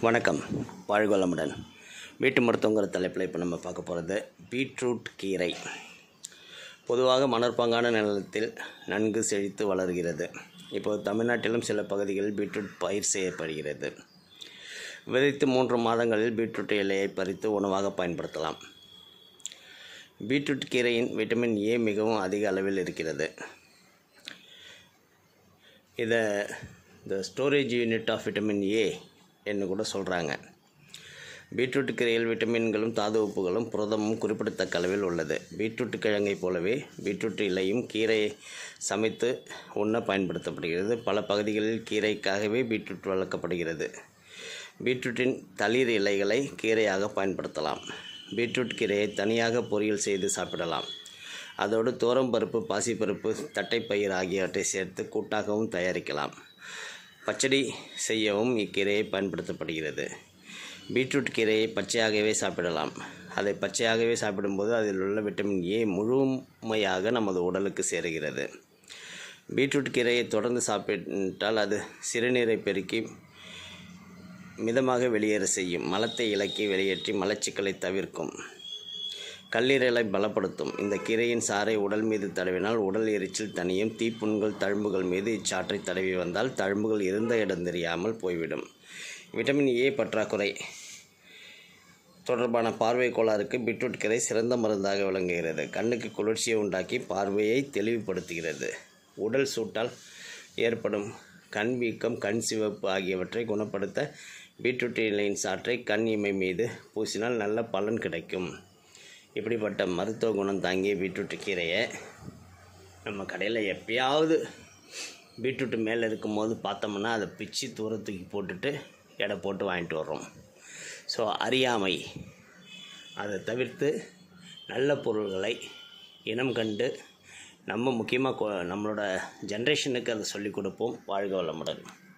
வணக்கம் வாழ்க வளமுடன் வீட்டு மருத்துவங்கிற தலைப்பில் இப்போ நம்ம பார்க்க போகிறது பீட்ரூட் கீரை பொதுவாக மணற்பாங்கான நிலத்தில் நன்கு செழித்து வளர்கிறது இப்போது தமிழ்நாட்டிலும் சில பகுதிகளில் பீட்ரூட் பயிர் செய்யப்படுகிறது விதைத்து மூன்று மாதங்களில் பீட்ரூட் இலையை பறித்து உணவாக பயன்படுத்தலாம் பீட்ரூட் கீரையின் விட்டமின் ஏ மிகவும் அதிக அளவில் இருக்கிறது இதை இந்த storage unit of vitamin A என்று கூட சொல்கிறாங்க பீட்ரூட் கீரையில் விட்டமின்களும் தாது உப்புகளும் புரதமும் குறிப்பிடத்தக்க அளவில் உள்ளது பீட்ரூட் கிழங்கைப் போலவே பீட்ரூட் இலையும் கீரையை சமைத்து உண்ண பயன்படுத்தப்படுகிறது பல பகுதிகளில் கீரைக்காகவே பீட்ரூட் வளர்க்கப்படுகிறது பீட்ரூட்டின் தளிர் இலைகளை கீரையாக பயன்படுத்தலாம் பீட்ரூட் கீரையை தனியாக பொரியல் செய்து சாப்பிடலாம் அதோடு தோரம்பருப்பு பாசிப்பருப்பு தட்டைப்பயிர் ஆகியவற்றை சேர்த்து கூட்டாகவும் தயாரிக்கலாம் பச்சடி செய்யவும் இக்கீரையை பயன்படுத்தப்படுகிறது பீட்ரூட் கீரையை பச்சையாகவே சாப்பிடலாம் அதை பச்சையாகவே சாப்பிடும்போது அதில் உள்ள விட்டமின் ஏ முழுமையாக நமது உடலுக்கு சேருகிறது பீட்ரூட் கீரையை தொடர்ந்து சாப்பிட்டால் அது சிறுநீரை பெருக்கி மிதமாக வெளியேற செய்யும் மலத்தை இலக்கி வெளியேற்றி மலச்சிக்கலை தவிர்க்கும் கல்லீரலை பலப்படுத்தும் இந்த கீரையின் சாறை உடல் மீது தடவினால் உடல் எரிச்சல் தனியும் தீப்புண்கள் தழும்புகள் மீது இச்சாற்றை தடவி வந்தால் தழும்புகள் இருந்த இடம் தெரியாமல் போய்விடும் விட்டமின் ஏ பற்றாக்குறை தொடர்பான பார்வை கோளாறுக்கு பீட்ரூட் கீரை சிறந்த மருந்தாக விளங்குகிறது கண்ணுக்கு குளிர்ச்சியை உண்டாக்கி பார்வையை தெளிவுபடுத்துகிறது உடல் சூட்டால் ஏற்படும் கண் வீக்கம் கண் சிவப்பு ஆகியவற்றை குணப்படுத்த பீட்ரூட் இலையின் சாற்றை கண் இமை மீது பூசினால் நல்ல பலன் கிடைக்கும் இப்படிப்பட்ட மருத்துவ குணம் தாங்கிய பீட்ரூட் கீரையை நம்ம கடையில் எப்பயாவது பீட்ரூட் மேலே இருக்கும்போது பார்த்தோம்னா அதை பிச்சு தூர தூக்கி போட்டுட்டு எடை போட்டு வாங்கிட்டு வர்றோம் ஸோ அறியாமை அதை தவிர்த்து நல்ல பொருள்களை இனம் கண்டு நம்ம முக்கியமாக நம்மளோட ஜென்ரேஷனுக்கு அதை சொல்லிக் கொடுப்போம் வாழ்க வளமுடன்